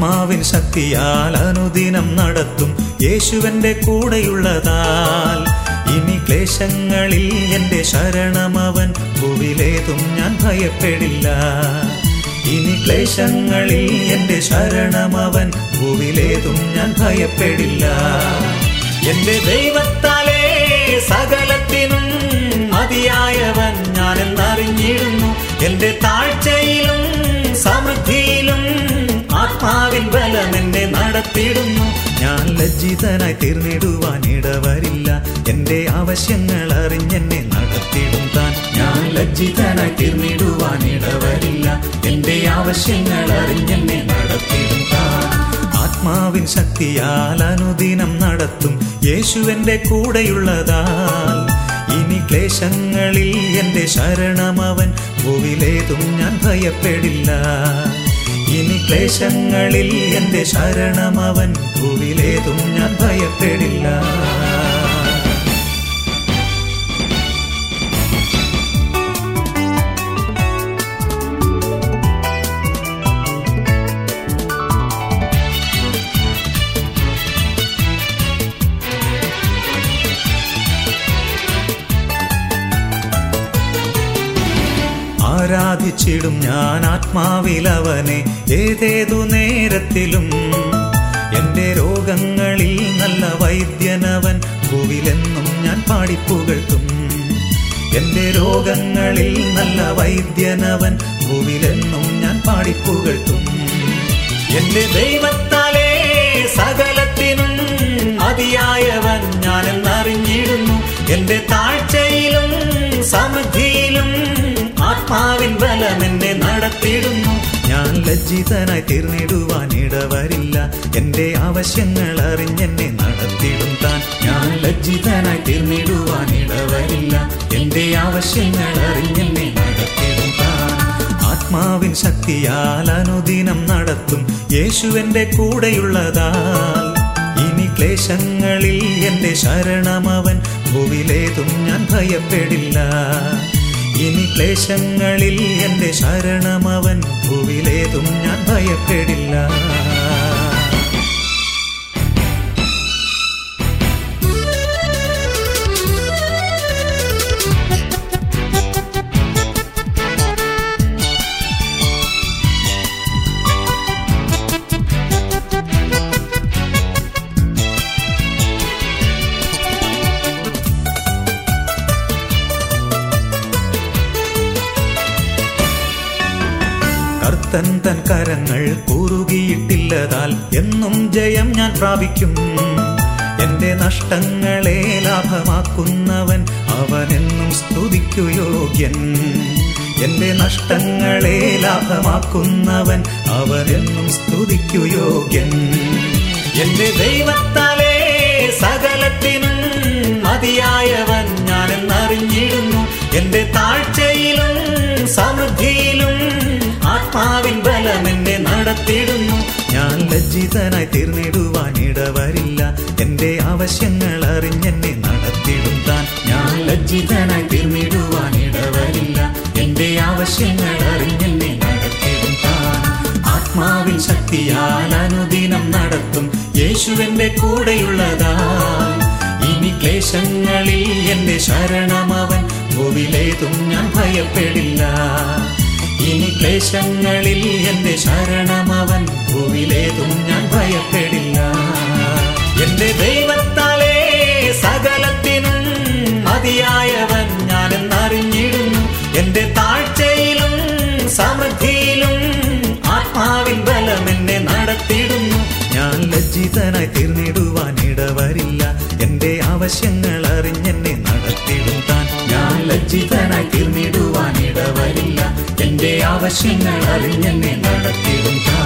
ആത്മാവിൻ ശക്തിയാൽ അനുദിനം നടത്തും യേശുവന്റെ കൂടെയുള്ളതാൽ ഇനി ക്ലേശങ്ങളിൽ എന്റെ ശരണമവൻ ഭൂവിലേതും ഞാൻ ഭയപ്പെടില്ല ഇനി ക്ലേശങ്ങളിൽ എന്റെ ശരണമവൻ ഭൂവിലേതും ഞാൻ ഭയപ്പെടില്ല എന്റെ ദൈവത്താലേ സകലത്തിനും മതിയായവൻ ഞാനെന്നറിഞ്ഞിരുന്നു എന്റെ താഴ്ചയിലും സമൃദ്ധിയിലും ആത്മാവിൻ ബലം എന്നെ നടത്തിയിടുന്നു ഞാൻ ലജ്ജിതനായി തീർന്നിടുവാൻ ഇടവരില്ല എന്റെ ആവശ്യങ്ങൾ അറിഞ്ഞെന്നെ നടത്തിയിടും താൻ ഞാൻ ലജ്ജിതനായി തീർന്നിടുവാൻ ഇടവരില്ല എന്റെ ആവശ്യങ്ങൾ അറിഞ്ഞെന്നെ നടത്തിയിടും താൻ ആത്മാവിൻ ശക്തിയാൽ അനുദിനം നടത്തും യേശുവന്റെ കൂടെയുള്ളതാൽ ഇനി ക്ലേശങ്ങളിൽ എന്റെ ശരണമവൻ ഭൂവിലേതും ഞാൻ ഭയപ്പെടില്ല ഇനി ക്ലേശങ്ങളിൽ എന്റെ ശരണമവൻ ഭൂവിലേതും ഞാൻ ഭയപ്പെടില്ല ആരാധിച്ചിടും ഞാൻ ആത്മാവിലവനെ ഏതേതു നേരത്തിലും എന്റെ രോഗങ്ങളിൽ നല്ല വൈദ്യനവൻ ഭൂവിലെന്നും ഞാൻ പാടിപ്പുകഴ്ത്തും എന്റെ രോഗങ്ങളിൽ നല്ല വൈദ്യനവൻ ഭൂവിലെന്നും ഞാൻ പാടിപ്പുകഴ്ത്തും എന്റെ ദൈവത്താലേ സകലത്തിനും മതിയായവൻ ഞാനെന്നറിഞ്ഞിടുന്നു എന്റെ താഴ്ചയിലും സമൃദ്ധിയിലും ആത്മാവിൻ ബലം എന്നെ നടത്തിയിടുന്നു ഞാൻ ലജ്ജിതനായി തീർന്നിടുവാൻ ഇടവരില്ല എന്റെ ആവശ്യങ്ങൾ അറിഞ്ഞെന്നെ നടത്തിയിടും താൻ ഞാൻ ലജ്ജിതനായി തീർന്നിടുവാൻ ഇടവരില്ല എന്റെ ആവശ്യങ്ങൾ അറിഞ്ഞെന്നെ നടത്തിയിടും താൻ ആത്മാവിൻ ശക്തിയാൽ അനുദിനം നടത്തും യേശുവന്റെ കൂടെയുള്ളതാൽ ഇനി ക്ലേശങ്ങളിൽ എന്റെ ശരണമവൻ ഭൂവിലേതും ഞാൻ ഭയപ്പെടില്ല ഇനി ക്ലേശങ്ങളിൽ എന്റെ ശരണമവൻ ഭൂവിലേതും ഞാൻ ഭയപ്പെടില്ല കർത്തൻ തൻ കരങ്ങൾ കുറുകിയിട്ടില്ലതാൽ എന്നും ജയം ഞാൻ പ്രാപിക്കും എന്റെ നഷ്ടങ്ങളെ ലാഭമാക്കുന്നവൻ അവനെന്നും സ്തുതിക്കു യോഗ്യൻ എന്റെ നഷ്ടങ്ങളെ ലാഭമാക്കുന്നവൻ അവനെന്നും സ്തുതിക്കു യോഗ്യൻ എന്റെ ദൈവത്താലേ സകലത്തിനും മതിയായവൻ ഞാനെന്നറിഞ്ഞിരുന്നു എന്റെ താഴ്ചയിലും സമൃദ്ധിയിലും ആത്മാവിൻ ബലം എന്നെ നടത്തിയിടുന്നു ഞാൻ ലജ്ജിതനായി തീർന്നിടുവാൻ ഇടവരില്ല എന്റെ ആവശ്യങ്ങൾ അറിഞ്ഞെന്നെ നടത്തിയിടും താൻ ഞാൻ ലജ്ജിതനായി തീർന്നിടുവാൻ ഇടവരില്ല എന്റെ ആവശ്യങ്ങൾ അറിഞ്ഞെന്നെ നടത്തിയിടും താൻ ആത്മാവിൻ ശക്തിയാൽ അനുദിനം നടത്തും യേശുവന്റെ കൂടെയുള്ളതാൽ ഇനി ക്ലേശങ്ങളിൽ എന്റെ ശരണമവൻ ഭൂവിലേതും ഞാൻ ഭയപ്പെടില്ല ഇനി ക്ലേശങ്ങളിൽ എന്റെ ശരണമവൻ ഭൂവിലേതും ഞാൻ ഭയപ്പെടില്ല എന്റെ ദൈവത്താലേ സകലത്തിനും മതിയായവൻ ഞാനെന്നറിഞ്ഞിടുന്നു എന്റെ താഴ്ചയിലും സമൃദ്ധിയിലും ആത്മാവിൻ ബലം എന്നെ നടത്തിയിടുന്നു ഞാൻ ലജ്ജിതനായി തീർന്നിടുവാൻ ഇടവരില്ല എന്റെ ആവശ്യങ്ങൾ അറിഞ്ഞെന്നെ നടത്തിയിടും താൻ ഞാൻ ലജ്ജിതനായി തീർന്നിടുവാൻ ഇടവരില്ല എന്റെ ആവശ്യങ്ങൾ അറിഞ്ഞെന്നെ നടത്തിയിടും താൻ